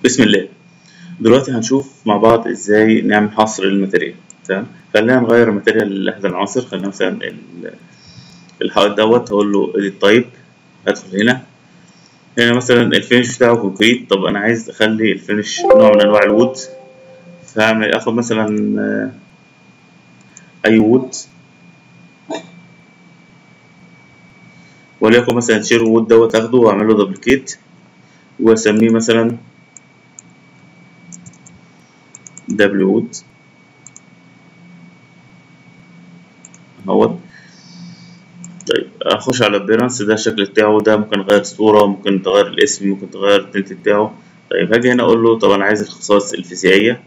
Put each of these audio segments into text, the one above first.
بسم الله دلوقتي هنشوف مع بعض ازاي نعمل حصر للماتيريال تمام خلينا نغير الماتيريال لأحد العناصر خلينا مثلا ال- الحائط دوت هقول له edit type هدخل هنا هنا مثلا الفينش بتاعه كونكريت طب انا عايز اخلي الفينش نوع من انواع الوود فاعمل اخد مثلا آه، اي وود وليكن مثلا شير وود دوت اخده واعمل له دبليكيت واسميه مثلا دبليو وود اهوت طيب اخش على الابيرنس ده الشكل بتاعه ده ممكن اغير صورة ممكن تغير الاسم ممكن تغير التنت بتاعه طيب هاجي هنا اقول له طب انا عايز الخصائص الفيزيائية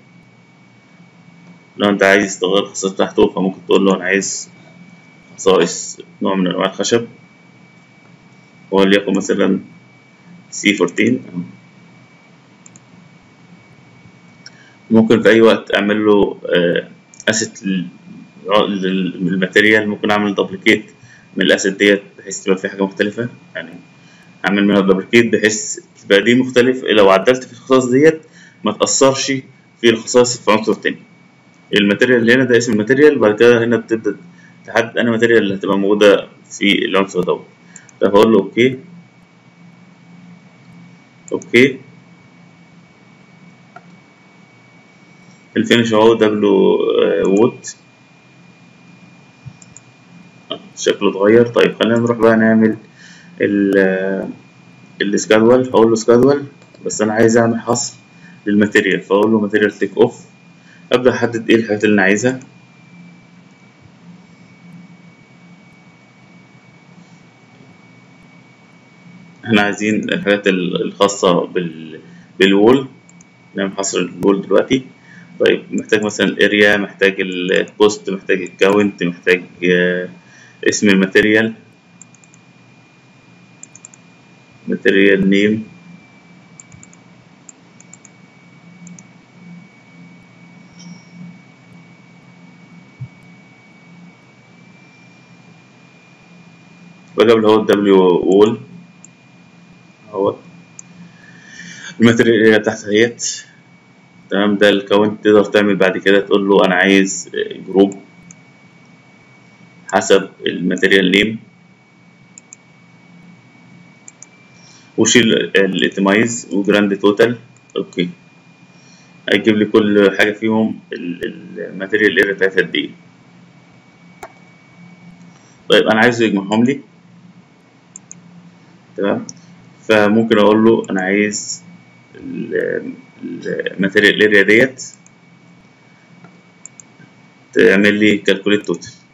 لو انت عايز تغير الخصائص بتاعته فممكن تقول له انا عايز خصائص نوع من انواع الخشب وليكن مثلا سي 14 ممكن في اي وقت اعمل له اسيت للماتيريال ممكن اعمل دبليكيت من الاسيت ديت بحيث تبقى في حاجه مختلفه يعني اعمل منها دبليكيت بحيث تبقى دي مختلف لو عدلت في الخصائص ديت ما تاثرش في الخصائص في عنصر تاني الماتيريال اللي هنا ده اسم الماتيريال بعد كده هنا بتبدا تحدد انا ماتيريال اللي هتبقى موجوده في العنصر دوت فهقول له اوكي اوكي الفينش اهو دبلو وود شكله اتغير طيب خلينا نروح بقى نعمل ال السكادول هقول له سكادول بس انا عايز اعمل حصر للماتيريال فاقول له ماتيريال تيك اوف ابدا احدد ايه الحاجات اللي انا عايزها احنا عايزين الحاجات الخاصة بال بالوول نعمل حصر الوول دلوقتي طيب محتاج مثلا الاريا محتاج البوست محتاج الكاونت محتاج اسم الماتيريال ماتيريال نيم بجيب اللي هو الدبليو وول اهو الماتيريال تحت اهيت تمام ده الكاونت تقدر تعمل بعد كده تقول له انا عايز جروب حسب الماتيريال نيم وشيل الاتمايز وجراند توتال اوكي هيجيب لي كل حاجه فيهم الماتيريال اريا بتاعتها قد ايه طيب انا عايزه يجمعهم لي تمام فممكن اقول له انا عايز الماتيريال اريا ديت تعمل لي كالكوليت توتال